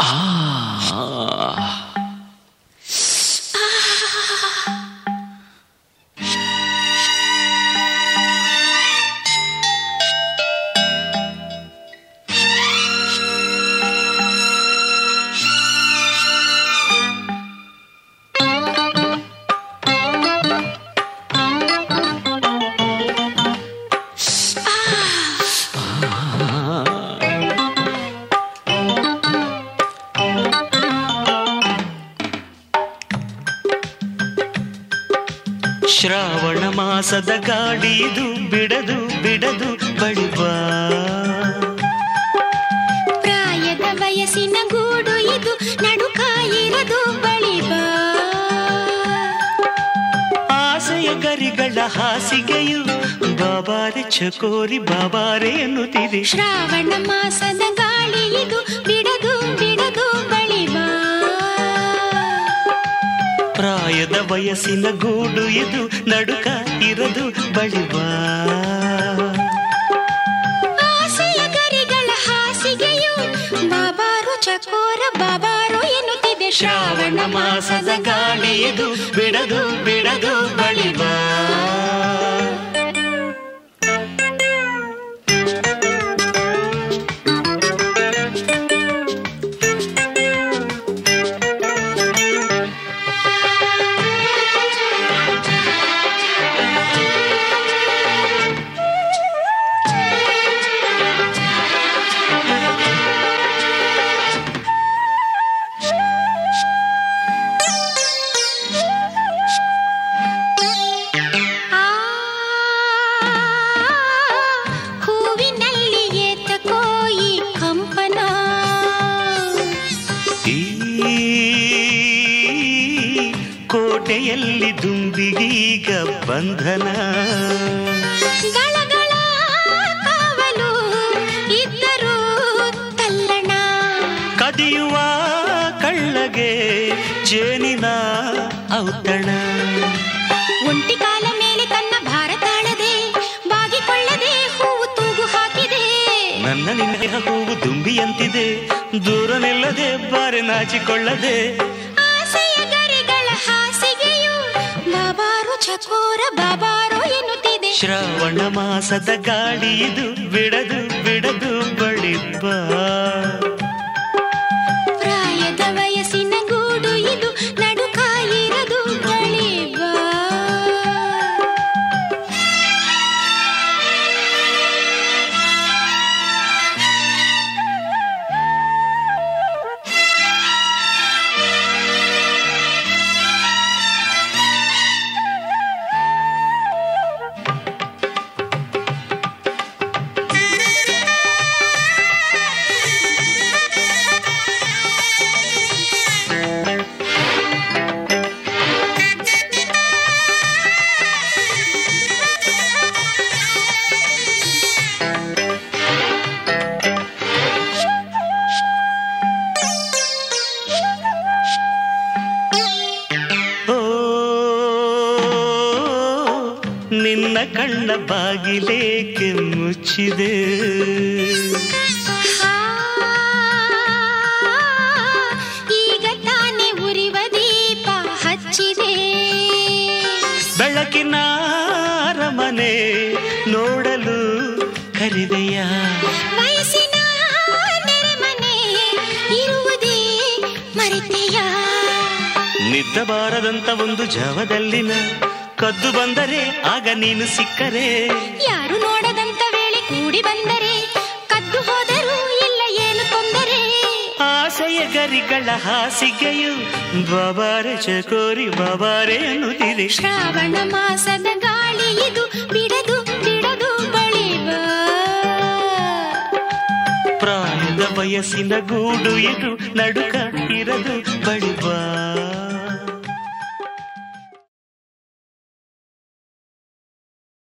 ಶ್ರಾವಣ ಮಾಸದ ಗಾಡಿದು ಬಿಡದು ಬಿಡದು ಬಳಿವಾ ಪ್ರಾಯದ ವಯಸ್ಸಿನ ಗೂಡು ಇದು ನಡುಕಾಯಿರದು ಬಳಿಬಾ ಆಸೆಯ ಗರಿಗಳ ಹಾಸಿಗೆಯು ಬಾಬಾರೆ ಚಕೋರಿ ಬಾಬಾರೆ ಎನ್ನುತ್ತಿದೆ ಶ್ರಾವಣ ಮಾಸದ ಗಾಳಿ ಇದು ಬಿಡದು ಬಿಡದು ಬಳಿಬಾ ಪ್ರಾಯದ ವಯಸ್ಸಿನ ಗೂಡು ಇದು ನಡುಕ ಇರದು ಬಳಿವಾ ಆಸೆಯ ಗರಿಗಳ ಹಾಸಿಗೆಯು ಬಾಬಾರು ಚಕೋರ ಬಾಬಾರು ಎನ್ನುತ್ತಿದೆ ಶ್ರಾವಣ ಮಾಸದ ಗಾಳಿ ಇದು ಬಿಡದು ಬಿಡದು ಬಳಿವಾ ಆ ಹೂವಿನಲ್ಲಿ ಏತಕೋ ಈ ಕಂಪನ ಈ ಕೋಟೆಯಲ್ಲಿ ದುಂಬಿಗೀಗ ಬಂಧನ ಗಳಗಳ ಕಾವಲು ಇದ್ದರೂ ತಲ್ಲಣ ಕದಿಯುವ ಕಳ್ಳಗೆ ಜೇನಿನ ಔತಣ ಒಂಟಿ ಕಾಲ ಮೇಲೆ ತನ್ನ ಭಾರ ತಾಳದೆ ಬಾಗಿಕೊಳ್ಳದೆ ಹೂವು ತೂಗು ಹಾಕಿದೆ ನನ್ನ ನಿನ್ನ ಹೂವು ದುಂಬಿಯಂತಿದೆ ದೂರ ನಿಲ್ಲದೆ ಬಾರೆ ನಾಚಿಕೊಳ್ಳದೆ ಆಸೆಯ ಗರಿಗಳ ಹಾಸಿಗೆಯು ಬಾಬಾರು ಚಕೋರ ಬಾಬಾರು ಎನ್ನುತ್ತಿದೆ ಶ್ರಾವಣ ಮಾಸದ ಗಾಳಿ ಇದು ಬಿಡದು ಬಿಡದು ಬಳಿಬ್ಬ ಪ್ರಾಯದ ವಯಸ್ಸಿನ ಗೂಡು ಇದು ನಡುಕಾಯಿರದು ಬಳಿಬಾ ಓ ನಿನ್ನ ಕಣ್ಣ ಬಾಗಿಲೇಕೆ ಮುಚ್ಚಿದೆ ಆ, ಈಗ ತಾನೇ ಉರಿವ ದೀಪ ಹಚ್ಚಿದೆ ಬೆಳಕಿನ ಅರಮನೆ ನೋಡಲು ಕರಿದೆಯ ವಯಸ್ಸಿನ ನೆರೆಮನೆ ಇರುವುದೇ ಮರೆತೆಯ ನಿದ್ದಬಾರದಂತ ಒಂದು ಜಾವದಲ್ಲಿನ ಕದ್ದು ಬಂದರೆ ಆಗ ನೀನು ಸಿಕ್ಕರೆ ಯಾರು ನೋಡದಂತ ವೇಳೆ ಕೂಡಿ ಬಂದರೆ ಕದ್ದು ಹೋದರೂ ಇಲ್ಲ ಏನು ತೊಂದರೆ ಆಸೆಯ ಗರಿಗಳ ಹಾಸಿಗೆಯು ಬಾಬಾರೆ ಚಕೋರಿ ಬಾಬಾರೆ ಅನ್ನುತ್ತಿದೆ ಶ್ರಾವಣ ಮಾಸದ ಗಾಳಿ ಇದು ಬಿಡದು ಬಿಡದು ಬಳಿವ ಪ್ರಾಯದ ವಯಸ್ಸಿನ ಗೂಡು ಇದು ನಡುಕ ಇರದು ಬಳಿವಾ